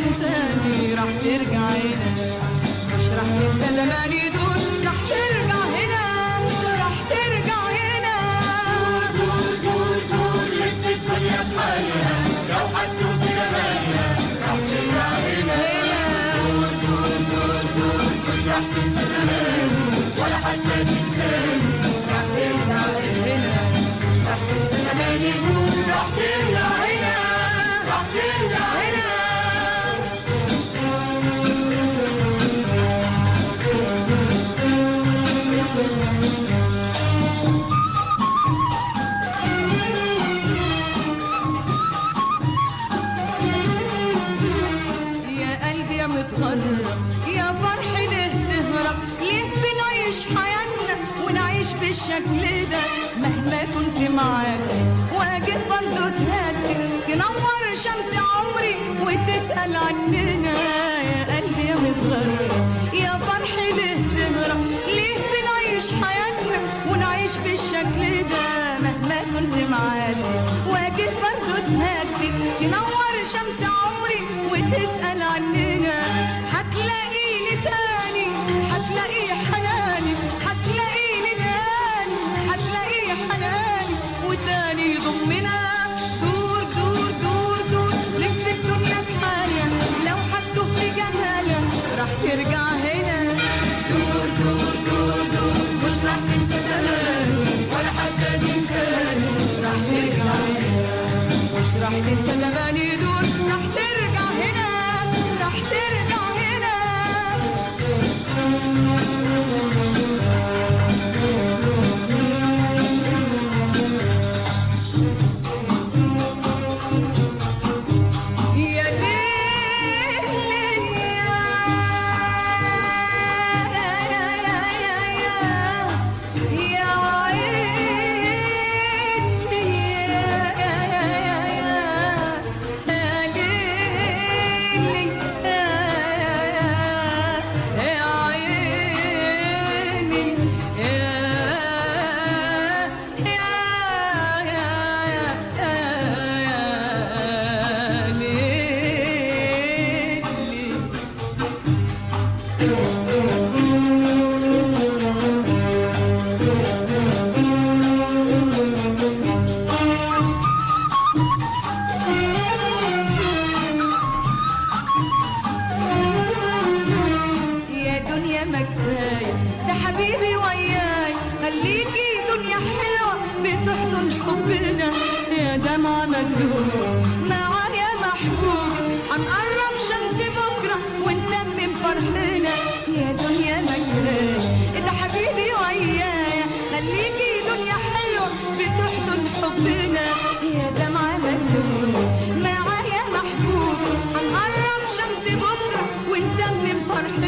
تنساني راح ترجع هنا مش راح تنسى زمان يدور راح ترجع هنا راح ترجع هنا دور دور دور لف الدنيا بحالها لو حدوا في جمالها راح ترجع هنا دور دور دور دور مش راح تنسى زمان ولا حتى تنساني راح ترجع هنا مش راح تنسى زمان يقول راح ترجع هنا راح ترجع هنا يا قلبي يا متغرب يا فرح ليه تهرب ليه بنعيش حياتنا ونعيش بالشكل ده مهما كنت معاك واجب برضه تهدي تنور شمس عمري وتسأل عننا يا قلبي يا متغرب يا فرح ليه تهرب ليه بنعيش حياتنا ونعيش بالشكل ده مهما كنت معاك واجب برضه تهدي تنور شمس عمري وتسأل عننا هتلاقيني تاني هتلاقي حناني هتلاقيني تاني هتلاقي حناني وتاني يضمنا دور دور دور دور لف الدنيا بحالها لو حطوا في جمالها راح ترجع هنا دور دور دور دور مش راح تنسى زمان ولا حتى تنساني راح ترجع هنا مش راح تنسى زمان يدور راح ترجع هنا راح ترجع هنا يا ليل يا يا دنيا ما كفايه ده حبيبي وياي خليكي دنيا حلوه بتحضن حبنا يا دمعة مجنون معايا محبوب هنقرب شمس بكره ونتمم فرحنا يا دنيا ما كفايه ده حبيبي وياي خليكي دنيا حلوه بتحضن حبنا يا دمعة مجنون معايا محبوب هنقرب شمس بكره ونتمم فرحنا